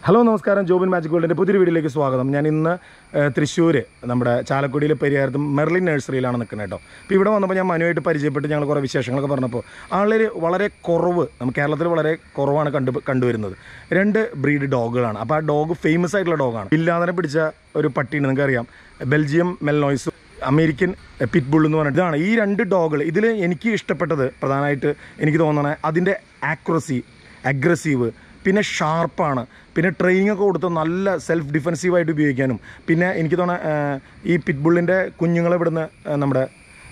Hello നമസ്കാരം Jobin magic വേൾഡിൻ്റെ പുതിയൊരു വീഡിയോയിലേക്ക് സ്വാഗതം ഞാൻ ഇന്ന് തൃശ്ശൂർ നമ്മുടെ ചാലക്കുടിയിലെ പെരിയാരത്തും മെർലിൻ നഴ്സറിയിലാണ് നിൽക്കുന്നത് കേട്ടോ അപ്പോൾ ഇവിടെ വന്നപ്പോൾ ഞാൻ മനുവായിട്ട് പരിചയപ്പെട്ട് ഞങ്ങൾ കുറേ വിശേഷങ്ങളൊക്കെ പറഞ്ഞപ്പോൾ ആളിൽ വളരെ കുറവ് നമുക്ക് കേരളത്തിൽ വളരെ കുറവാണ് കണ്ടു കണ്ടുവരുന്നത് രണ്ട് ബ്രീഡ് ഡോഗുകളാണ് അപ്പോൾ ആ ഡോഗ് ഫേമസ് ആയിട്ടുള്ള ഡോഗാണ് ഇല്ലാതെ പിടിച്ച ഒരു പട്ടിയാണ് നിങ്ങൾക്കറിയാം ബെൽജിയം മെൽനോയ്സും അമേരിക്കൻ പിറ്റ്ബുൾ എന്ന് പറഞ്ഞിട്ട് ഇതാണ് ഈ രണ്ട് ഡോഗുകൾ ഇതിൽ എനിക്ക് ഇഷ്ടപ്പെട്ടത് പ്രധാനമായിട്ട് എനിക്ക് തോന്നണേ അതിൻ്റെ ആക്യുറസി അഗ്രസീവ് പിന്നെ ഷാർപ്പാണ് പിന്നെ ട്രെയിനിങ് ഒക്കെ കൊടുത്ത് നല്ല സെൽഫ് ഡിഫെൻസീവായിട്ട് ഉപയോഗിക്കാനും പിന്നെ എനിക്ക് തോന്നുന്നത് ഈ പിറ്റ്ബുള്ളിൻ്റെ കുഞ്ഞുങ്ങളെ ഇവിടുന്ന് ആ, നമ്മുടെ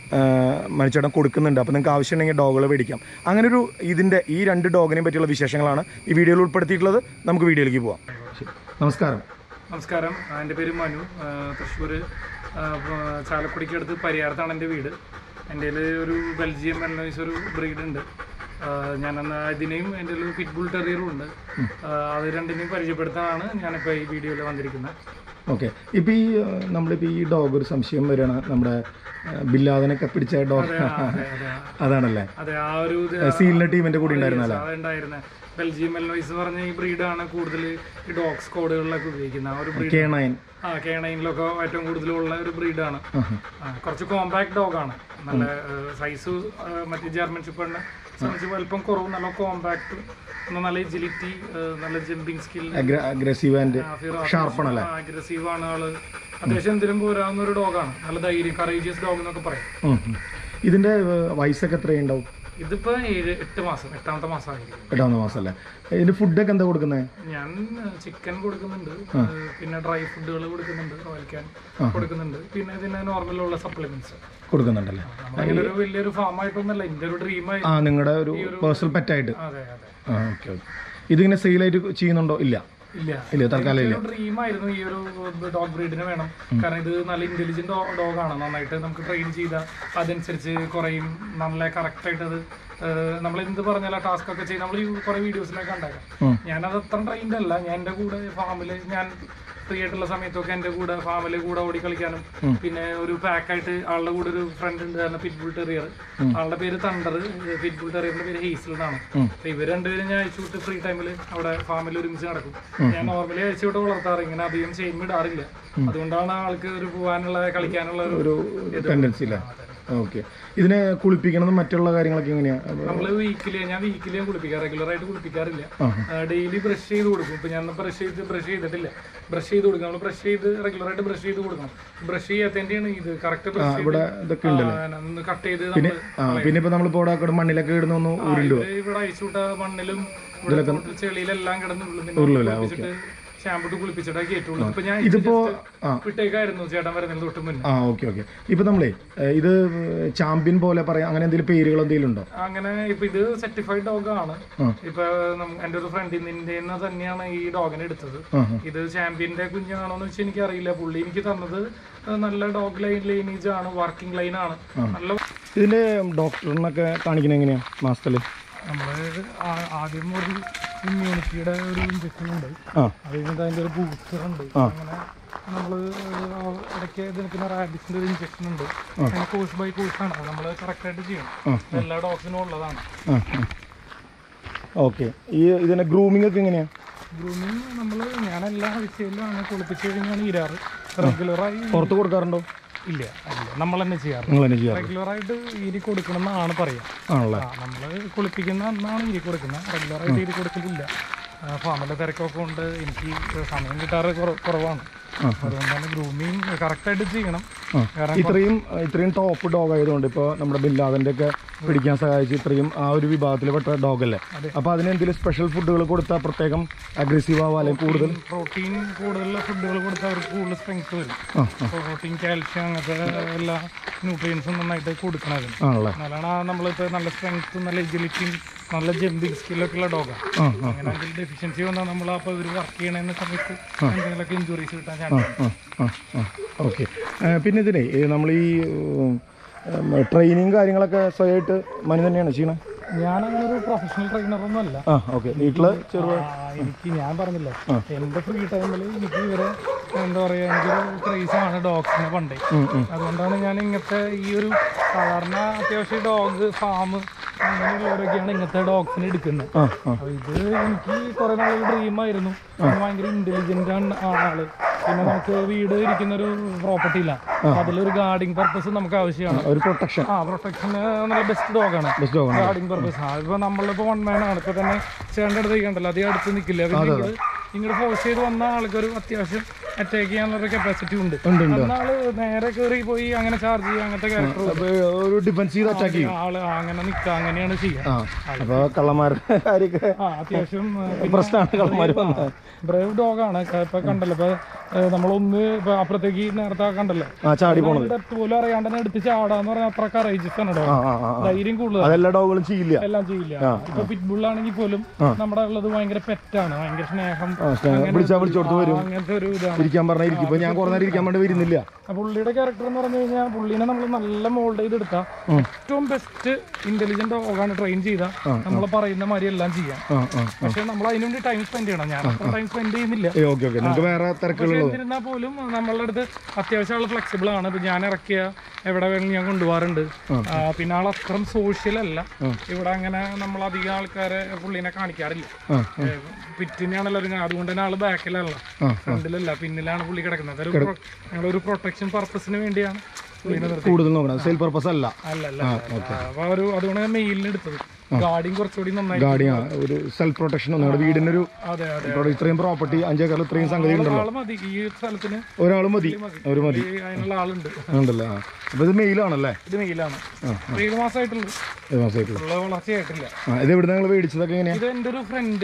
മനുഷ്യടം കൊടുക്കുന്നുണ്ട് അപ്പോൾ നിങ്ങൾക്ക് ആവശ്യമുണ്ടെങ്കിൽ ഡോഗുകൾ മേടിക്കാം അങ്ങനെ ഒരു ഇതിൻ്റെ ഈ രണ്ട് ഡോഗിനെയും പറ്റിയുള്ള വിശേഷങ്ങളാണ് ഈ വീഡിയോയിൽ ഉൾപ്പെടുത്തിയിട്ടുള്ളത് നമുക്ക് വീഡിയോയിലേക്ക് പോവാം നമസ്കാരം നമസ്കാരം ആ, എൻ്റെ പേര് മനു ആ, തൃശ്ശൂർ ആ, പ- ചാലക്കുടിക്ക് അടുത്ത് പരിയാരത്താണ് എൻ്റെ വീട് എൻ്റെ കയ്യിൽ ഒരു ബെൽജിയം മെൽനോയ്സ് ഒരു ബ്രീഡ് ഉണ്ട് ആ, ഞാനെന്നാ ഇതിനെയും എൻ്റെ ഒരു പിറ്റ്ബുൾ ടെറിയറും ഉണ്ട് ആ, അത് രണ്ടിനെയും പരിചയപ്പെടുത്താനാണ് ഞാനിപ്പോൾ ഈ വീഡിയോയിൽ വന്നിരിക്കുന്നത് ഓക്കെ ഇപ്പോൾ ഈ ആ, നമ്മളിപ്പോൾ ഈ ഡോഗ് ഒരു സംശയം വരികയാണ് നമ്മുടെ ആ, ബില്ലാദനൊക്കെ പിടിച്ച ഡോഗ് അതെ അതെ അതെ അതാണല്ലേ അതെ ആ ഒരു ഇത് സീലിൻ്റെ ടീമിൻ്റെ കൂടെ ഉണ്ടായിരുന്നല്ലേ അതുണ്ടായിരുന്നത് ബെൽജിയം മെൽനോയ്സ് പറഞ്ഞ ഈ ബ്രീഡാണ് കൂടുതൽ ഈ ഡോഗ് സ്കോഡുകളിലൊക്കെ ഉപയോഗിക്കുന്നത് ആ ഒരു ബ്രീഡ് കെ നയൻ ആ കേണൈനിലൊക്കെ ഏറ്റവും കൂടുതലുള്ള ഒരു ബ്രീഡാണ് കുറച്ച് കോമ്പാക്ട് ഡോഗാണ് നല്ല സൈസ് മറ്റേ ജർമ്മൻ ഷിപ്പറിനെ സംബന്ധിച്ച് വലിപ്പം കുറവ് നല്ല കോമ്പാക്ട് നല്ല എജിലിറ്റി നല്ല ജമ്പിങ് സ്കിൽ അഗ്രസീവ് ആൻഡ് ഷാർപ്പണല്ലേ അഗ്രസീവ് ആണ് ആള് അത്യാവശ്യം എന്തിനും പോരാവുന്ന ഒരു ഡോഗാണ് നല്ല ധൈര്യം കറേജിയസ് ഡോഗ് എന്നൊക്കെ പറയും ഉം, ഉം. ഇതിന്റെ ഏഹ്, വയസ്സൊക്കെ എത്രയുണ്ടാവും ഇതിപ്പോ ഏഴ് എട്ട് മാസം എട്ടാമത്തെ മാസമായിരിക്കും എട്ടാമത്തെ മാസമല്ലേ ഇതിന്റെ ഫുഡൊക്കെ എന്താ കൊടുക്കുന്നത് ഞാൻ ചിക്കൻ കൊടുക്കുന്നുണ്ട് പിന്നെ ഡ്രൈ ഫുഡുകൾ കൊടുക്കുന്നുണ്ട് റോയൽ ക്യാൻ കൊടുക്കുന്നുണ്ട് പിന്നെ ഇതിന് നോർമലുള്ള സപ്ലിമെന്റ്സ് കൊടുക്കുന്നുണ്ടല്ലേ നമ്മളങ്ങനെ ഒരു വലിയൊരു ഫാം ആയിട്ടൊന്നല്ല എന്റെ ഒരു ഡ്രീമായി ആ നിങ്ങളുടെ ഒരു പേഴ്സണൽ പെറ്റായിട്ട് അതെ അതെ ആ ഓക്കെ ഓക്കെ ഇതിങ്ങനെ സെയിലായിട്ട് ചെയ്യുന്നുണ്ടോ ഇല്ല ഇല്ല ഇല്ല തൽക്കാലം ഇല്ല ഒരു ഡ്രീമായിരുന്നു ഈ ഒരു ഡോഗ് ബ്രീഡിനെ വേണം കാരണം ഇത് നല്ല ഇന്റലിജന്റ് ഡോഗാണ് നന്നായിട്ട് നമുക്ക് ട്രെയിൻ ചെയ്താൽ അതനുസരിച്ച് കുറയും നല്ല കറക്റ്റ് ആയിട്ട് അത് നമ്മൾ എന്ത് പറഞ്ഞാൽ ടാസ്ക് ഒക്കെ ചെയ്ത് നമ്മൾ ഈ കുറെ വീഡിയോസിലൊക്കെ ഉണ്ടാക്കാം ഉം. ഞാനത് അത്ര ട്രെയിൻഡ് അല്ല ഞാൻ എൻ്റെ കൂടെ ഫാമിൽ ഞാൻ ഫ്രീ ആയിട്ടുള്ള സമയത്തൊക്കെ എൻ്റെ കൂടെ ഫാമിലി കൂടെ ഓടി കളിക്കാനും പിന്നെ ഒരു പാക്കായിട്ട് ആളുടെ കൂടെ ഒരു ഫ്രണ്ട് ഉണ്ട് കാരണം പിറ്റ്ബുൾ ടെറിയർ ആളുടെ പേര് തണ്ടർ പിറ്റ്ബുൾ ടെറിയറിന്റെ പേര് ഹെയ്സൽ എന്നാണ് അപ്പൊ ഇവർ രണ്ടുപേരും ഞാൻ അയച്ചു വിട്ട് ഫ്രീ ടൈമിൽ അവിടെ ഫാമിൽ ഒരുമിച്ച് നടക്കും ഞാൻ നോർമലി അയച്ചു വിട്ട് വളർത്താറ് ഇങ്ങനെ അധികം ചെയിൻ ഇടാറില്ല അതുകൊണ്ടാണ് ആൾക്ക് ഒരു പോകാനുള്ള കളിക്കാനുള്ള ഒരു ഒരു ടെൻഡൻസി ഇല്ല ഓക്കെ ഇതിനെ കുളിപ്പിക്കണതും മറ്റുള്ള കാര്യങ്ങളൊക്കെ എങ്ങനെയാ നമ്മള് വീക്കിലി ഞാൻ വീക്കിലി കുളിപ്പിക്കാം റെഗുലർ ആയിട്ട് കുളിപ്പിക്കാറില്ല ഡെയിലി ബ്രഷ് ചെയ്ത് കൊടുക്കും ഇപ്പൊ ഞാൻ ബ്രഷ് ചെയ്ത് ബ്രഷ് ചെയ്തിട്ടില്ല ബ്രഷ് ചെയ്ത് കൊടുക്കും നമ്മൾ ബ്രഷ് ചെയ്ത് റെഗുലർ ആയിട്ട് ബ്രഷ് ചെയ്ത് കൊടുക്കണം ബ്രഷ് ചെയ്യാത്തതിന്റെയാണ് ഇത് കറക്റ്റ് ബ്രഷ് ഇവിടെ ഇതൊക്കെ ഉണ്ട് ഒന്ന് കട്ട് ചെയ്ത് പിന്നെ ആ പിന്നെ ഇപ്പൊ നമ്മളിപ്പോ ഇവിടെ കിടന്ന് മണ്ണിലൊക്കെ ഇടുന്ന ഒന്ന് ഉരുണ്ടോ നമ്മള് ഇവിടെ അയച്ചുവിട്ട മണ്ണിലും ഇവിടെ തോട്ടിൽ ചെളിയിലെല്ലാം കിടന്നുള്ളൂ ഷാമ്പു കുളിപ്പിച്ചിട്ട് കേട്ടുള്ളൂ ഇപ്പൊ ഞാൻ ഇതിപ്പോ ആ വിട്ടേക്കായിരുന്നു ചേട്ടൻ വരുന്നതിന് തൊട്ട് മുന്നേ ആ ഓക്കെ ഓക്കെ ഇപ്പൊ നമ്മളേ ഏഹ്, ഇത് ചാമ്പ്യൻ പോലെ പറയാം അങ്ങനെ എന്തെങ്കിലും പേരുകൾ എന്തെങ്കിലും ഉണ്ടോ അങ്ങനെ ഇപ്പൊ ഇത് സർട്ടിഫൈഡ് ഡോഗ് ആണ് ആ. ഇപ്പൊ നം- എന്റെ ഒരു ഫ്രണ്ടിൽ നിന്റെ തന്നെയാണ് ഈ ഡോഗിനെ എടുത്തത് ആ ഇത് ചാമ്പ്യന്റെ കുഞ്ഞാണോന്ന് വെച്ചാൽ എനിക്ക് അറിയില്ല പുള്ളി എനിക്ക് തന്നത് നല്ല ഡോഗ് ലൈൻ ലൈനേജ് ആണ് വർക്കിംഗ് ലൈൻ ആണ് നല്ല ഇതിന്റെ ഡോക്ടറിനൊക്കെ കാണിക്കണ എങ്ങനെയാ മാസത്തില് നമ്മള് ആ- ആദ്യം ഒരു ഇമ്മ്യൂണിറ്റിയുടെ ഒരു ഇഞ്ചക്ഷൻ ഉണ്ട് ആ അത് കഴിഞ്ഞിട്ട് അതിന്റെ ഒരു ബൂസ്റ്റർ ഉണ്ട് അങ്ങനെ നമ്മള് ആ ഇടയ്ക്ക് ഇതിന് റാബിസിന്റെ ഒരു ഇഞ്ചക്ഷൻ ഉണ്ട് അങ്ങനെ കോഴ്സ് ബൈ കോഴ്സ് ആണ് അത് നമ്മള് കറക്റ്റ് ആയിട്ട് ചെയ്യണം എല്ലാ ഡോഗ്സിനും ഉള്ളതാണ് ആ ഓക്കെ ഈ ഇതിന്റെ ഗ്രൂമിംഗ് ഒക്കെ എങ്ങനെയാ ഗ്രൂമിങ് നമ്മൾ ഞാൻ എല്ലാ ആഴ്ചയിലാണ് കുളിപ്പിച്ച് കഴിഞ്ഞാണ് ഇരാറ് റെഗുലറായി പുറത്ത് കൊടുക്കാറുണ്ടോ ഇല്ല ഇല്ല നമ്മൾ തന്നെ ചെയ്യാറ് നിങ്ങൾ തന്നെ ചെയ്യാറ് റെഗുലറായിട്ട് ഈരി കൊടുക്കണം എന്നാണ് പറയാ ആണല്ലേ ആ നമ്മൾ കുളിപ്പിക്കുന്ന അന്നാണ് ഈരി കൊടുക്കുന്നത് റെഗുലറായിട്ട് ഈരി കൊടുക്കലില്ല ഫാമിലെ തിരക്കൊക്കെ കൊണ്ട് എനിക്ക് സമയം കിട്ടാറ് കുറ- കുറവാണ് അതുകൊണ്ടാണ് ഗ്രൂമിങ് കറക്റ്റായിട്ട് ചെയ്യണം ആ. കാരണം ഇത്രയും ഇത്രയും ടോപ്പ് ഡോഗ് ആയതുകൊണ്ട് ഇപ്പോൾ നമ്മുടെ ബില്ലാദന്റെ ഒക്കെ പിടിക്കാൻ സഹായിച്ച് ഇത്രയും ആ ഒരു വിഭാഗത്തിൽ പെട്ട ഡോഗ് അല്ലേ അതെ. അപ്പോൾ അതിന് എന്തെങ്കിലും സ്പെഷ്യൽ ഫുഡുകൾ കൊടുത്താൽ പ്രത്യേകം അഗ്രസീവ് ആവുക അല്ലെങ്കിൽ കൂടുതൽ പ്രോട്ടീൻ കൂടുതലുള്ള ഫുഡുകൾ കൊടുത്താൽ അവർക്ക് കൂടുതൽ സ്ട്രെങ്ത് വരും ആ പ്രോട്ടീൻ കാൽഷ്യം അങ്ങനത്തെ എല്ലാ ന്യൂട്രിയൻസും നന്നായിട്ട് കൊടുക്കണം അതിന് ആണല്ലേ എന്നാലാണ് നമ്മളിപ്പോൾ നല്ല സ്ട്രെങ്ത്തും നല്ല എജിലിറ്റിയും നല്ല ജമ്പിങ് സ്കില്ലൊക്കെ ഉള്ള ഡോഗാണ് ആ ആ അങ്ങനെ എന്തെങ്കിലും ഡെഫിഷ്യൻസി വന്നാൽ നമ്മൾ അപ്പോൾ ഇവർ വർക്ക് ചെയ്യണ സമയത്ത് എന്തെങ്കിലുമൊക്കെ ഇഞ്ചുറീസ് കിട്ടാൻ ചാൻസ് ആ ആ ആ ഓക്കെ പിന്നെ ഇതിനെ നമ്മൾ ഈ ട്രെയിനിങ് കാര്യങ്ങളൊക്കെ സ്വയമായിട്ട് മനു തന്നെയാണ് ചെയ്യണത് ഞാനങ്ങനെ ഒരു പ്രൊഫഷണൽ ട്രെയിനർ ഒന്നും അല്ല ആ ഓക്കെ വീട്ടില് ചെറു ആ, എനിക്ക് ഞാൻ പറഞ്ഞില്ലേ എന്റെ ഫ്രീ ടൈമിൽ എനിക്ക് ഇവരെ എന്താ പറയാ എനിക്കൊരു ക്രേസ് ആണ് ഡോഗ്സിനെ പണ്ടേ അതുകൊണ്ടാണ് ഞാൻ ഇങ്ങനത്തെ ഈ ഒരു സാധാരണ അത്യാവശ്യം ഡോഗ് ഫാം അങ്ങനെയുള്ളവരൊക്കെയാണ് ഇങ്ങനത്തെ ഡോഗ്സിനെ എടുക്കുന്നത് ആ ആ അപ്പൊ ഇത് എനിക്ക് കുറെ നാളൊരു ഡ്രീം ആയിരുന്നു ഭയങ്കര ഇന്റലിജന്റ് ആണ് ആള് പിന്നെ നമുക്ക് വീട് ഇരിക്കുന്ന ഒരു പ്രോപ്പർട്ടി ഇല്ല അപ്പൊ അതിലൊരു ഗാർഡിങ് പർപ്പസ് നമുക്ക് ആവശ്യമാണ് ഒരു പ്രൊട്ടക്ഷൻ ആ പ്രൊട്ടക്ഷന് നല്ല ബെസ്റ്റ് ഡോഗാണ് ബെസ്റ്റ് ഡോഗാണ് ഗാർഡിങ് പർപ്പസ് ആ ഇപ്പൊ നമ്മളിപ്പോ വൺ മാൻ ആണ് ഇപ്പൊ തന്നെ ചേട്ടൻ്റെ അടുത്ത് കണ്ടല്ലോ അധികം അടുത്ത് നിൽക്കില്ല പിന്നെ ഇങ്ങോട്ട് ഫോഴ്സ് ചെയ്ത് വന്ന ആൾക്കൊരു അത്യാവശ്യം അറ്റാക്ക് ചെയ്യാനുള്ള കപ്പാസിറ്റി ഉണ്ട് ഉണ്ട് ഉണ്ട് എന്നാള് നേരെ കയറി പോയി അങ്ങനെ ചാർജ് ചെയ്യുക അങ്ങനത്തെ ക്യാരക്ടർ അപ്പൊ ഒരു ഡിഫൻസ് ചെയ്ത് അറ്റാക്ക് ചെയ്യും ആള് അങ്ങനെ നിൽക്കുക അങ്ങനെയാണ് ചെയ്യുക ആ അപ്പൊ കള്ളന്മാരുടെ കാര്യമൊക്കെ ആ അത്യാവശ്യം പ്രശ്നമാണ് കള്ളന്മാർ വന്നത് ബ്രേവ് ഡോഗാണ് ഇപ്പൊ കണ്ടല്ലോ ഇപ്പൊ ഏഹ്, നമ്മളൊന്ന് ഇപ്പൊ അപ്പുറത്തേക്ക് നേരത്തെ കണ്ടല്ലോ ആ ചാടി പോണത് ഡെപ്ത് പോലും അറിയാണ്ട് തന്നെ എടുത്ത് ചാടാന്ന് പറഞ്ഞാൽ അത്ര കറേജസ് ആണ് ആ ഡോഗ് ആ ആ ധൈര്യം കൂടുതൽ അതെല്ലാ ഡോഗുകളും ചെയ്യില്ല എല്ലാം ചെയ്യില്ല ഇപ്പൊ പിറ്റ്ബുൾ ആണെങ്കിൽ പോലും നമ്മുടെ ഉള്ളത് ഭയങ്കര പെറ്റാണ് ഭയങ്കര സ്നേഹം ആ, സ്നേഹം. വിളിച്ചാ വിളിച്ചോടത്ത് ആ, വരും അങ്ങനത്തെ ഒരു ഇതാണ് ഇരിക്കാൻ പറഞ്ഞാൽ ഇരിക്കും ഇപ്പൊ ഞാൻ കുറെ നേരം ഇരിക്കാൻ വേണ്ടി വരുന്നില്ല ആ പുള്ളിയുടെ ക്യാരക്ടർ എന്ന് പറഞ്ഞു കഴിഞ്ഞാൽ പുള്ളിനെ നമ്മൾ നല്ല മോൾഡ് ചെയ്തെടുത്താൽ ഏറ്റവും ബെസ്റ്റ് ഇന്റലിജന്റ് ഡോഗാണ് ട്രെയിൻ ചെയ്ത നമ്മൾ പറയുന്ന മാതിരി എല്ലാം ചെയ്യാം ആ ആ പക്ഷെ നമ്മൾ അതിനു വേണ്ടി ടൈം സ്പെൻഡ് ചെയ്യണം ഞാൻ അത്ര ടൈം സ്പെൻഡ് ചെയ്യുന്നില്ല ഏ ഓക്കെ ഓക്കെ നിങ്ങൾക്ക് വേറെ തിരക്കുകളുള്ളത് എന്നിരുന്നാൽ പോലും നമ്മളുടെ അടുത്ത് അത്യാവശ്യം ആൾ ഫ്ലെക്സിബിൾ ആണ് ഇപ്പൊ ഞാൻ ഇറക്കിയ എവിടെ വേണമെങ്കിലും ഞാൻ കൊണ്ടുപോകാറുണ്ട് ആ, പിന്നെ ആൾ അത്രയും സോഷ്യൽ അല്ല ഇവിടെ അങ്ങനെ നമ്മൾ അധികം ആൾക്കാരെ പുള്ളിനെ കാണിക്കാറില്ല ആ പിറ്റിനാണല്ലോ ഒരു അതുകൊണ്ട് തന്നെ ആള് ബാക്കിലല്ല ഫ്രണ്ടിലല്ല പിന്നിലാണ് പുള്ളി കിടക്കുന്നത് അതൊരു പ്രൊ- ഞങ്ങളൊരു പ്രൊട്ടക്ഷൻ പർപ്പസിന് വേണ്ടിയാണ് പുള്ളിനെ നിർത്തി കൂടുതൽ നോക്കണം സെയിൽ പർപ്പസ് അല്ല അല്ല അല്ല അല്ല. അപ്പൊ ഒരു അതുകൊണ്ട് ഞാൻ മെയിലിന് എടുത്തത് ഗാർഡിയും കുറച്ചുകൂടി നന്നായി ഗാഡി ആ ഒരു സെൽഫ് പ്രൊട്ടക്ഷൻ നിങ്ങളുടെ വീടിനൊരു അതെ അതെ ഇവിടെ ഇത്രയും പ്രോപ്പർട്ടി അഞ്ചേക്കറിൽ ഇത്രയും സംഗതി ഉണ്ടല്ലോ ആള് മതി ഈ സ്ഥലത്തിന് ഒരാൾ മതി ഒരു മതി ഈ അതിനുള്ള ആളുണ്ട് ഉണ്ടല്ലേ ആ അപ്പൊ ഇത് മെയിലാണല്ലേ ഇത് മെയിലാണ് ഏഴ് മാസമായിട്ടുള്ളൂ ഏഴ് മാസമായിട്ടുള്ള ഉള്ള വളർച്ചയായിട്ടില്ല ആ ഇത് എവിടെ നിങ്ങൾ മേടിച്ചതൊക്കെ എങ്ങനെയാ ഇത് എൻ്റെ ഒരു ഫ്രണ്ട്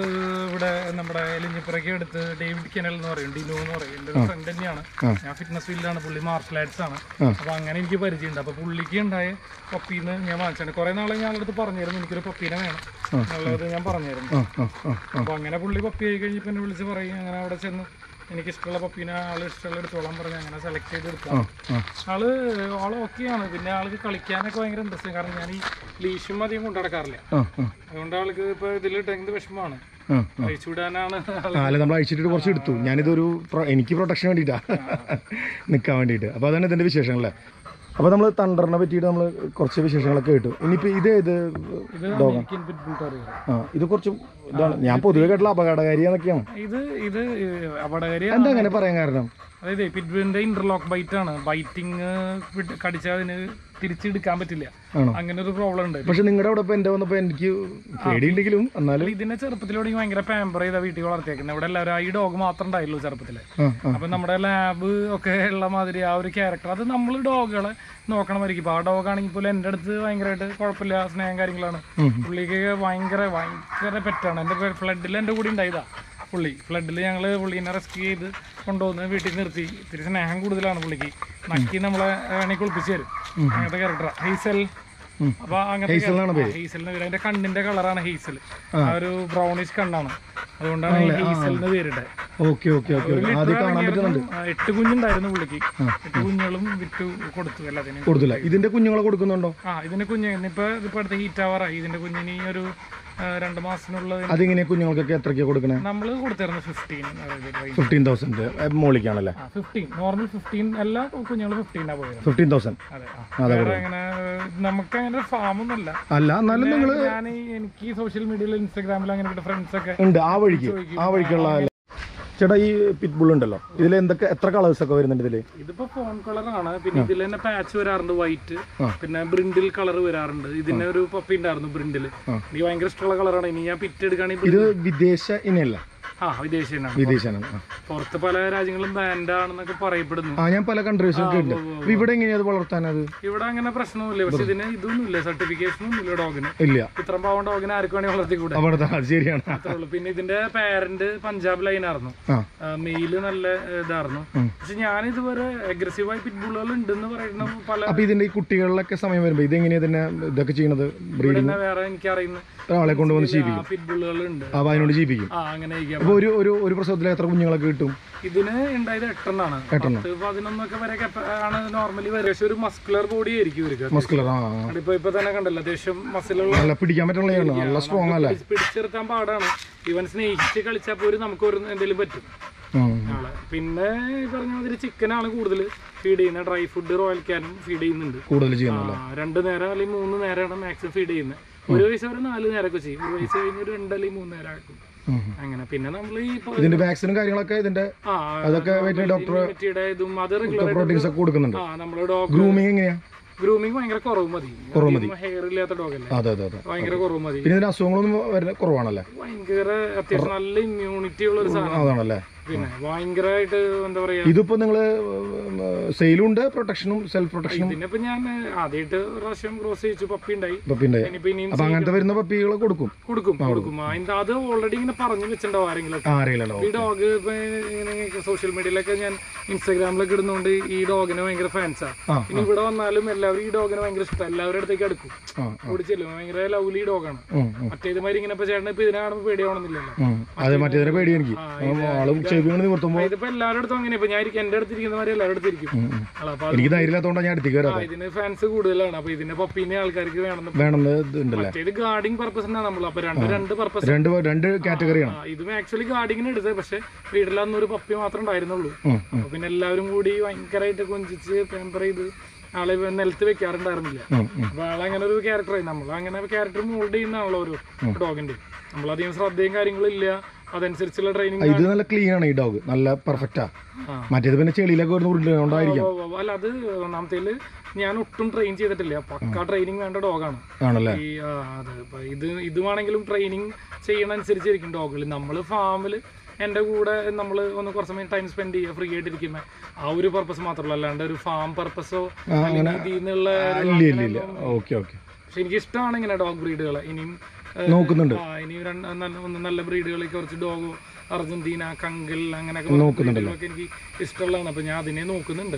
ഇവിടെ നമ്മുടെ എലിഞ്ഞിപ്പുറയ്ക്ക് അടുത്ത് ഡേവിഡ് കെനൽ എന്ന് പറയും ഡിനു എന്ന് പറയും എൻ്റെ ഒരു ഫ്രണ്ട് തന്നെയാണ് ഞാൻ ഫിറ്റ്നസ് ഫീൽഡിലാണ് പുള്ളി മാർഷൽ ആർട്സ് ആണ് അപ്പൊ അങ്ങനെ എനിക്ക് പരിചയമുണ്ട് അപ്പൊ പുള്ളിക്ക് ഉണ്ടായ പപ്പീന്ന് ഞാൻ വാങ്ങിച്ചാണ് കുറെ നാളെ ഞാൻ അടുത്ത് പറഞ്ഞായിരുന്നു എനിക്കൊരു പപ്പീനെ വേണം എന്നുള്ളത് ഞാൻ പറഞ്ഞായിരുന്നു ആ ആ ആ അപ്പൊ അങ്ങനെ പുള്ളി പപ്പി ആയി കഴിഞ്ഞപ്പോൾ എന്നെ വിളിച്ച് പറയും അങ്ങനെ അവിടെ ചെന്ന് എനിക്ക് ഇഷ്ടമുള്ള പപ്പീനെ ആള് ഇഷ്ടമുള്ള എടുത്തോളാൻ പറഞ്ഞ് അങ്ങനെ സെലക്ട് ചെയ്ത് എടുത്തു ആ ആള് ആള് ഓക്കെയാണ് പിന്നെ ആൾക്ക് കളിക്കാനൊക്കെ ഭയങ്കര ഇൻട്രസ്റ്റ് കാരണം ഞാൻ ഈ ലീഷും അധികം കൊണ്ടു നടക്കാറില്ല ആ ആ അതുകൊണ്ട് ആൾക്ക് ഇപ്പൊ ഇതിൽ ടെങ്ക് വിഷമമാണ് ആ അയച്ചു വിടാനാണ് ആള് ആ, അല്ല നമ്മൾ അഴിച്ചിട്ട് കുറച്ച് എടുത്തു ഞാനിതൊരു പ്രൊ- എനിക്ക് പ്രൊട്ടക്ഷൻ വേണ്ടിയിട്ടാ നിൽക്കാൻ വേണ്ടിയിട്ട് അപ്പോൾ അതാണ് ഇതിൻ്റെ വിശേഷങ്ങളല്ലേ അപ്പോൾ നമ്മൾ തണ്ടറിനെ പറ്റിയിട്ട് നമ്മൾ കുറച്ച് വിശേഷങ്ങളൊക്കെ കേട്ടു ഇനിയിപ്പോൾ ഇത് ഏത് ഇത് അമേരിക്കൻ പിറ്റ്ബുൾ ടെറിയർ ആ ഇത് കുറച്ച് ഇതാണ് ഞാൻ പൊതുവെ കേട്ടുള്ള അപകടകാരിയാന്നൊക്കെയാണ് ഇത് ഇത് അപകടകാരിയാണ് എന്താ അങ്ങനെ പറയാൻ കാരണം അതായത് പിറ്റ്ബുളിന്റെ ഇന്റർലോക്ക് ബൈറ്റ് ആണ് ബൈറ്റിങ് കടിച്ചാൽ അതിന് തിരിച്ചെടുക്കാൻ പറ്റില്ല ആണോ? അങ്ങനെ ഒരു പ്രോബ്ലം ഉണ്ട് പക്ഷെ നിങ്ങളുടെ അവിടെ ഇപ്പോൾ എൻ്റെ വന്നപ്പോൾ എനിക്ക് പേടിയുണ്ടെങ്കിലും എന്നാലും ഇതിനെ ചെറുപ്പത്തിലൂടെ ഭയങ്കര പാമ്പർ ചെയ്ത വീട്ടിൽ വളർത്തിയേക്കുന്നത് ഇവിടെ എല്ലാവരും ഈ ഡോഗ് മാത്രം ഉണ്ടായുള്ളൂ ചെറുപ്പത്തില് ആ ആ അപ്പൊ നമ്മുടെ ലാബ് ഒക്കെ ഉള്ള മാതിരി ആ ഒരു ക്യാരക്ടർ അത് നമ്മൾ ഡോഗുകളെ നോക്കണമായിരിക്കും ഇപ്പൊ ആ ഡോഗ് ആണെങ്കിൽ പോലും എൻ്റെ അടുത്ത് ഭയങ്കരമായിട്ട് കുഴപ്പമില്ല സ്നേഹം കാര്യങ്ങളാണ് പുള്ളിക്ക് ഭയങ്കര ഭയങ്കര പെറ്റാണ് എൻ്റെ ഫ്ലഡിൽ എൻ്റെ കൂടെ ഉണ്ടായതാ പുള്ളി ഫ്ലഡിൽ ഞങ്ങൾ പുള്ളീനെ റെസ്ക്യൂ ചെയ്ത് കൊണ്ടുവന്ന് വീട്ടിൽ നിർത്തി ഇത്തിരി സ്നേഹം കൂടുതലാണ് പുള്ളിക്ക് നക്കി നമ്മളെ വേണമെങ്കിൽ കുളിപ്പിച്ച് തരും അങ്ങനത്തെ ക്യാരക്ടറാ ഹെയ്സൽ അപ്പൊ അങ്ങനത്തെ ഹെയ്സലിന് പേര് അതിന്റെ കണ്ണിന്റെ കളറാണ് ഹെയ്സൽ ആ ഒരു ബ്രൗണിഷ് കണ്ണാണ് അതുകൊണ്ടാണ് ഈ ഹെയ്സലിന് പേരിട്ടെ ഓക്കെ ഓക്കെ ഓക്കെ ആദ്യം കാണാൻ പറ്റുന്നുണ്ട് ആ, എട്ട് കുഞ്ഞുണ്ടായിരുന്നു പുള്ളിക്ക് എട്ട് കുഞ്ഞുങ്ങളും വിറ്റു കൊടുത്തു എല്ലാത്തിനും കൊടുത്തില്ല ഇതിൻ്റെ കുഞ്ഞുങ്ങളെ കൊടുക്കുന്നുണ്ടോ ആ ഇതിന് കുഞ്ഞ് ഇന്നിപ്പോ ഇതിപ്പോ അടുത്ത് ഹീറ്റ് ആവാറായി ഇതിന്റെ കുഞ്ഞിന് ഈ ഒരു ആ, രണ്ട് മാസത്തിനുള്ളിൽ അതിങ്ങനെ കുഞ്ഞുങ്ങൾക്കൊക്കെ എത്രയ്ക്കാണ് കൊടുക്കണേ നമ്മൾ കൊടുത്തിരുന്നു ഫിഫ്റ്റീൻ ഫിഫ്റ്റീൻ തൗസൻഡ് മോളിക്കാണല്ലേ ഫിഫ്റ്റീൻ നോർമൽ ഫിഫ്റ്റീൻ എല്ലാ കുഞ്ഞുങ്ങളും ഫിഫ്റ്റീനാ പോയത് ഫിഫ്റ്റീൻ തൗസൻഡ് അതെ ആ. വേറെ അങ്ങനെ നമുക്ക് അങ്ങനെ ഫാമൊന്നുമില്ല അല്ല എന്നാലും നിങ്ങൾ ഞാൻ എനിക്ക് സോഷ്യൽ മീഡിയയിൽ ഇൻസ്റ്റാഗ്രാമിൽ അങ്ങനെ ഫ്രണ്ട്സ് ഒക്കെ ഉണ്ട് ആ വഴിക്ക് ആ വഴിക്കുള്ള ചേട്ടാ ഈ പിറ്റ് ബുൾ ഉണ്ടല്ലോ ഇതിൽ എന്തൊക്കെ എത്ര കളേഴ്സ് ഒക്കെ വരുന്നുണ്ട് ഇതില് ഇതിപ്പോ ഫോൺ കളറാണ് പിന്നെ ഇതിൽ തന്നെ പാച്ച് വരാറുണ്ട് വൈറ്റ് പിന്നെ ബ്രിണ്ടിൽ കളർ വരാറുണ്ട് ഇതിന് ഒരു പപ്പി ഉണ്ടായിരുന്നു ബ്രിണ്ടിൽ എനിക്ക് ഭയങ്കര ഇഷ്ടമുള്ള കളറാണ് ഇനി ഞാൻ പിറ്റ് എടുക്കുകയാണെങ്കിൽ ഇത് വിദേശ ഇനയല്ല ആ വിദേശീയനാണ് വിദേശാണ് ആ. പുറത്ത് പല രാജ്യങ്ങളും ബാൻഡ് ആണെന്നൊക്കെ പറയപ്പെടുന്നു ആ ഞാൻ പല കൺട്രീസിലൊക്കെ ഉണ്ട് അപ്പൊ ഇവിടെ എങ്ങനെയാ അത് വളർത്താനത് ഇവിടെ അങ്ങനെ പ്രശ്നമൊന്നുമില്ല പക്ഷെ ഇതിന് ഇതൊന്നും ഇല്ല സർട്ടിഫിക്കേഷൻ ഒന്നും ഇല്ല ഡോഗിന് ഇല്ല ഇത്ര പാവം ഡോഗിനെ ആർക്ക് വേണമെങ്കിൽ വളർത്തിക്കൂടെ അവിടുത്തെ അത് ശരിയാണ് അത്രേ ഉള്ളൂ പിന്നെ ഇതിന്റെ പാരന്റ് പഞ്ചാബ് ലൈനായിരുന്നു ആ മെയില് നല്ല ഇതായിരുന്നു പക്ഷെ ഞാൻ ഇതുവരെ അഗ്രസീവായി പിറ്റ്ബുളുകൾ ഉണ്ടെന്ന് പറയുന്ന പല അപ്പൊ ഇതിന്റെ ഈ കുട്ടികളിലൊക്കെ സമയം വരുമ്പോ ഇതെങ്ങനെയാ തന്നെ ഇതൊക്കെ ചെയ്യണത് ബ്രീഡിങ് പിന്നെ വേറെ എനിക്കറിയുന്ന ഒരാളെ കൊണ്ടുവന്ന് ജീവിക്കും പിറ്റ്ബുളുകൾ ഉണ്ട് അപ്പൊ അതിനോട് ജീവിക്കും ആ അങ്ങനെ ഇരിക്കാം. അപ്പൊ അപ്പോൾ ഒരു ഒരു ഒരു പ്രസവത്തിൽ എത്ര കുഞ്ഞുങ്ങളൊക്കെ കിട്ടും ഇതിന് ഉണ്ടായത് എട്ടെണ്ണാണ് എട്ടെണ്ണം. പത്ത് പതിനൊന്നൊക്കെ വരെ കപ്പ- ആണ് നോർമലി ഏകദേശം ഒരു മസ്കുലർ ബോഡി ആയിരിക്കും ഇവർക്ക് മസ്കുലർ ആ ആ. ഇപ്പൊ ഇപ്പൊ തന്നെ കണ്ടല്ലോ അത്യാവശ്യം മസിലുള്ള നല്ല പിടിക്കാൻ പറ്റുള്ളതാണ് നല്ല സ്ട്രോങ് അല്ലേ പിടിച്ച് പിടിച്ചെടുക്കാൻ പാടാണ് ഇവൻ സ്നേഹിച്ച് കളിച്ചാൽ പോലും നമുക്ക് ഒരു എന്തെങ്കിലും പറ്റും ഉം. ആളെ പിന്നെ ഈ പറഞ്ഞ മാതിരി ചിക്കനാണ് കൂടുതൽ ഫീഡ് ചെയ്യുന്നത് ഡ്രൈ ഫുഡ് റോയൽ ക്യാനും ഫീഡ് ചെയ്യുന്നുണ്ട് കൂടുതൽ ചെയ്യുന്നല്ലോ ആ, രണ്ട് നേരം അല്ലെങ്കിൽ മൂന്ന് നേരമാണ് മാക്സിമം ഫീഡ് ചെയ്യുന്നത് ഒരു വയസ്സ് വരെ നാല് നേരമൊക്കെ ചെയ്യും ഒരു വയസ്സ് കഴിഞ്ഞ് ഒരു രണ്ട് അല്ലെങ്കിൽ മൂന്ന് നേരം ആക്കും ഉം. അങ്ങനെ പിന്നെ നമ്മൾ ഈ ഇപ്പൊ- ഇതിന്റെ വാക്സിനും കാര്യങ്ങളൊക്കെ ഇതിന്റെ ആ അതൊക്കെ വെറ്റിനറി ഡോക്ടർ ഇമ്മ്യൂണിറ്റിയുടെ ഇതും അത് റെഗുലർ പ്രോട്ടീൻസ് ഒക്കെ കൊടുക്കുന്നുണ്ട് ആ നമ്മുടെ ഡോഗ് ഗ്രൂമിങ് എങ്ങനെയാ ഗ്രൂമിങ് ഭയങ്കര കുറവ് മതി ഹെയർ ഇല്ലാത്ത ഡോഗല്ലേ അതെ അതെ അതെ ഭയങ്കര കുറവ് മതി പിന്നെ ഇതിന് അസുഖങ്ങളൊന്നും വരുന്ന കുറവാണല്ലേ ഭയങ്കര അത്യാവശ്യം നല്ല ഇമ്മ്യൂണിറ്റി ഉള്ള ഒരു സാധനം അതാണല്ലേ പിന്നെ ഭയങ്കരമായിട്ട് എന്താ പറയാ ഇതിപ്പോ നിങ്ങള് സെയിലും ഉണ്ട് പ്രൊട്ടക്ഷനും സെൽഫ് പ്രൊട്ടക്ഷനും ഇതിനിപ്പോ ഞാൻ ആദ്യമായിട്ട് ഒരു പ്രാവശ്യം ക്രോസ് ചെയ്യിച്ചു പപ്പി ഉണ്ടായി പപ്പിന്റെ ഇനിയിപ്പോ ഇനിയും അപ്പൊ അങ്ങനത്തെ വരുന്ന പപ്പികൾ കൊടുക്കും കൊടുക്കും കൊടുക്കും അതിന്റെ അത് ഓൾറെഡി ഇങ്ങനെ പറഞ്ഞു വെച്ചിട്ടുണ്ടാവും ആരെങ്കിലും ആ അറിയില്ലല്ലോ ഈ ഡോഗ് ഇപ്പൊ ഇങ്ങനെ സോഷ്യൽ മീഡിയയിലൊക്കെ ഞാൻ ഇൻസ്റ്റാഗ്രാമിലൊക്കെ ഇടുന്നോണ്ട് ഈ ഡോഗിന് ഭയങ്കര ഫാൻസാ ആ, ഇനി ഇവിടെ വന്നാലും എല്ലാവരും ഈ ഡോഗിന് ഭയങ്കര ഇഷ്ടം എല്ലാവരുടെ അടുത്തേക്ക് അടുക്കും ആ ഓടിച്ചില്ല ഭയങ്കര ലവ്ലി ഡോഗാണ് ഉം, ഉം, മറ്റേതുമാതിരി ഇങ്ങനെ ഇപ്പൊ ചേട്ടൻ ഇപ്പൊ ഇതിനെ കാണുമ്പോൾ പേടിയാവണമെന്നില്ലല്ലോ ഉം. അതെ മറ്റേതിനെ പേടി എനിക്ക് ആള് ചെവികൾ നിവർത്തുമ്പോ ഇതിപ്പോ എല്ലാവരുടെ അടുത്തും അങ്ങനെ ഇപ്പൊ ഞാൻ ഇരിക്കും എന്റെ അടുത്തിരിക്കുന്ന മാതിരി എല്ലാവരുടെ അടുത്തിരിക്കും അല്ല, അപ്പൊ അത് എനിക്ക് ധൈര്യമില്ലാത്തോണ്ടാണ് ഞാൻ അടുത്തേക്ക് ആ, വരാതെ ഇതിന് ഫാൻസ് കൂടുതലാണ് അപ്പൊ ഇതിന്റെ പപ്പീനെ ആൾക്കാർക്ക് വേണമെന്ന് വേണമെന്ന് ഇതുണ്ടല്ലേ മറ്റേത് ഗാർഡിങ് പർപ്പസിനാണ് നമ്മൾ അപ്പൊ രണ്ട് രണ്ട് പർപ്പസ് രണ്ട് രണ്ട് കാറ്റഗറിയാണ് ഇതും ആക്ച്വലി ഗാർഡിങ്ങിന് എടുത്തത് പക്ഷെ വീട്ടിൽ അന്ന് ഒരു പപ്പി മാത്രമേ ഉണ്ടായിരുന്നുള്ളൂ ഉം, അപ്പൊ പിന്നെ എല്ലാവരും കൂടി ഭയങ്കരമായിട്ട് കൊഞ്ചിച്ച് പേമ്പർ ചെയ്ത് ആളെ നിലത്ത് വെക്കാറുണ്ടായിരുന്നില്ല ഉം, ഉം. അപ്പൊ ആളങ്ങനെ ഒരു ക്യാരക്ടറായി നമ്മൾ അങ്ങനെ ക്യാരക്ടർ മോൾഡ് ചെയ്യുന്നതാണല്ലോ ഒരു ഡോഗിന്റെ നമ്മളധികം ശ്രദ്ധയും കാര്യങ്ങളും ഇല്ല അതനുസരിച്ചുള്ള ട്രെയിനിങ് ഇത് നല്ല ക്ലീൻ ആണ് ഈ ഡോഗ് നല്ല പെർഫെക്റ്റാ ആ. മറ്റേത് പിന്നെ ചെളിയിലൊക്കെ വരുന്ന ഉരുണ്ടുകൊണ്ടായിരിക്കും അല്ല അത് ഒന്നാമത്തേല് ഞാൻ ഒട്ടും ട്രെയിൻ ചെയ്തിട്ടില്ല പക്ക ട്രെയിനിങ് വേണ്ട ഡോഗാണ് ആണല്ലേ ഈ ആ, അതെ ഇപ്പൊ ഇത് ഇതുവാണെങ്കിലും ട്രെയിനിങ് ചെയ്യണ അനുസരിച്ചിരിക്കും ഡോഗുകൾ നമ്മൾ ഫാമിൽ എൻ്റെ കൂടെ നമ്മൾ ഒന്ന് കുറച്ച് സമയം ടൈം സ്പെൻഡ് ചെയ്യുക ഫ്രീ ആയിട്ടിരിക്കുന്ന ആ ഒരു പർപ്പസ് മാത്രമല്ല അല്ലാണ്ട് ഒരു ഫാം പർപ്പസോ അല്ലെങ്കിൽ ഇതിൽ നിന്നുള്ള ഒരു ഇല്ല ഇല്ല ഇല്ല ഓക്കെ ഓക്കെ പക്ഷെ എനിക്ക് ഇഷ്ടമാണ് ഇങ്ങനെ ഡോഗ് ബ്രീഡുകൾ ഇനിയും ഏ, നോക്കുന്നുണ്ട് ആ ഇനിയും രണ്ട് നല്ല ഒന്ന് നല്ല ബ്രീഡുകളിൽ കുറച്ച് ഡോഗോ അർജന്റീന കങ്കൽ അങ്ങനെയൊക്കെ breed എനിക്ക് ഇഷ്ടമുള്ളതാണ് അപ്പൊ ഞാൻ അതിനെ നോക്കുന്നുണ്ട്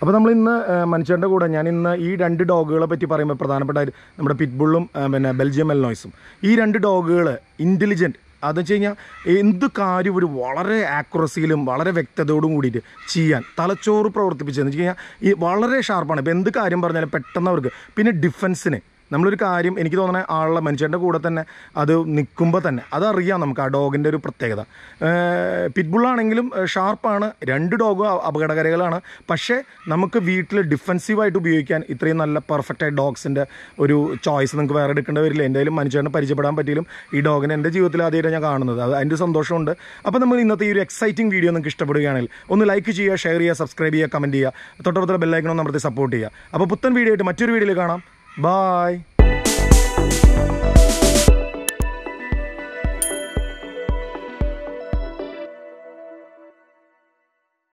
അപ്പോൾ നമ്മൾ ഇന്ന് മനുഷ്യൻ്റെ കൂടെ ഞാൻ ഇന്ന് ഈ രണ്ട് ഡോഗുകളെ പറ്റി പറയുമ്പോൾ പ്രധാനപ്പെട്ട ഒരു നമ്മുടെ പിറ്റ്ബുള്ളും ആ, പിന്നെ ബെൽജിയം മെൽനോയ്സും ഈ രണ്ട് ഡോഗുകൾ ഇൻ്റലിജൻറ്റ് അതെന്ന് വെച്ച് കഴിഞ്ഞാൽ എന്ത് കാര്യം ഒരു വളരെ ആക്യുറസിയിലും വളരെ വ്യക്തതയോടും കൂടിയിട്ട് ചെയ്യാൻ തലച്ചോറ് പ്രവർത്തിപ്പിച്ചതെന്ന് വെച്ച് കഴിഞ്ഞാൽ ഈ വളരെ ഷാർപ്പാണ് ഇപ്പോൾ എന്ത് കാര്യം പറഞ്ഞാലും പെട്ടെന്ന് അവർക്ക് പിന്നെ ഡിഫൻസിന് നമ്മളൊരു കാര്യം എനിക്ക് തോന്നുന്ന ആളുടെ മനുഷ്യൻ്റെ കൂടെ തന്നെ അത് നിൽക്കുമ്പോൾ തന്നെ അതറിയാം നമുക്ക് ആ ഡോഗിൻ്റെ ഒരു പ്രത്യേകത പിറ്റ്ബുള്ളാണെങ്കിലും ഷാർപ്പാണ് രണ്ട് ഡോഗും അപകടകാരികളാണ് പക്ഷേ നമുക്ക് വീട്ടിൽ ഡിഫെൻസീവായിട്ട് ഉപയോഗിക്കാൻ ഇത്രയും നല്ല പെർഫെക്റ്റ് ആയ ഡോഗ്സിൻ്റെ ഒരു ചോയ്സ് നിങ്ങൾക്ക് വേറെ എടുക്കേണ്ടി വരില്ല എന്തായാലും മനുഷ്യനെ പരിചയപ്പെടാൻ പറ്റിയാലും ഈ ഡോഗിനെ എൻ്റെ ജീവിതത്തിൽ ആദ്യമായിട്ട് ഞാൻ കാണുന്നത് അത് അതിൻ്റെ സന്തോഷമുണ്ട് അപ്പോൾ നമ്മൾ ഇന്നത്തെ ഈ ഒരു എക്സൈറ്റിംഗ് വീഡിയോ നിങ്ങൾക്ക് ഇഷ്ടപ്പെടുകയാണെങ്കിൽ ഒന്ന് ലൈക്ക് ചെയ്യുക ഷെയർ ചെയ്യുക സബ്സ്ക്രൈബ് ചെയ്യുക കമൻറ്റ് ചെയ്യുക തൊട്ടടുത്തുള്ള ബെല്ലൈക്കണം അമർത്തി സപ്പോർട്ട് ചെയ്യുക അപ്പോൾ പുത്തൻ വീഡിയോ ആയിട്ട് മറ്റൊരു വീഡിയോയിൽ കാണാം ബായ്